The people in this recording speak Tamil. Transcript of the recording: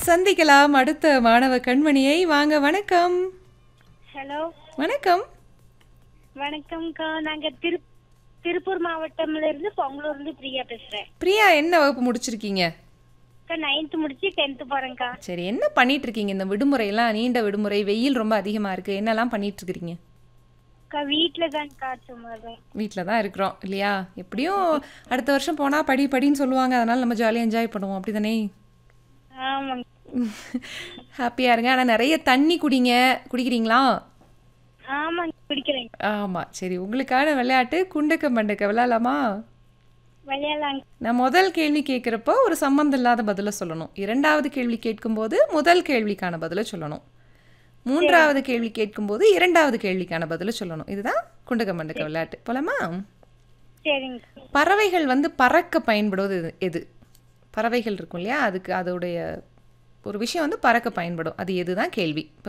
சந்திக்கலாம் அடுத்த மாணவ கண்மணியை வாங்க வணக்கம் ஹலோ வணக்கம் வணக்கம்க்கா நாங்க திரு திருப்பூர் மாவட்டம்ல இருந்து பொங்கலூர்ல இருந்து பிரியா பேசுறேன் பிரியா என்ன வகுப்பு முடிச்சிருக்கீங்க அக்கா நைன்த் முடிச்சு டென்த் போறேன்க்கா சரி என்ன பண்ணிட்டு இருக்கீங்க இந்த விடுமுறையெல்லாம் நீண்ட விடுமுறை வெயில் ரொம்ப அதிகமா இருக்கு என்னெல்லாம் பண்ணிட்டு இருக்கிறீங்க அக்கா வீட்டுல தான்க்கா சும்மா தான் வீட்டில் தான் இருக்கிறோம் இல்லையா எப்படியும் அடுத்த வருஷம் போனால் படி படின்னு சொல்லுவாங்க அதனால நம்ம ஜாலியாக என்ஜாய் பண்ணுவோம் அப்படி தானே ஆமாங்க ஹாப்பியாக இருங்க ஆனால் நிறைய தண்ணி குடிங்க குடிக்கிறீங்களா ஆமாங்க பிடிக்கிறேன் ஆமாம் சரி உங்களுக்கான விளையாட்டு குண்டக்க மண்டக்க விளையாடலாமா விளையாடலாங்க நான் முதல் கேள்வி கேட்குறப்போ ஒரு சம்மந்தம் இல்லாத பதிலை சொல்லணும் இரண்டாவது கேள்வி கேட்கும்போது முதல் கேள்விக்கான பதிலை சொல்லணும் மூன்றாவது கேள்வி கேட்கும்போது இரண்டாவது கேள்விக்கான பதிலை சொல்லணும் இதுதான் குண்டக்க மண்டக்க விளையாட்டு போலாமா சரிங்க பறவைகள் வந்து பறக்க பயன்படுவது எது- எது பறவைகள் இருக்கும் இல்லையா அதுக்கு அதோடைய ஒரு விஷயம் வந்து பறக்க பயன்படும் அது எதுதான் கேள்வி இப்போ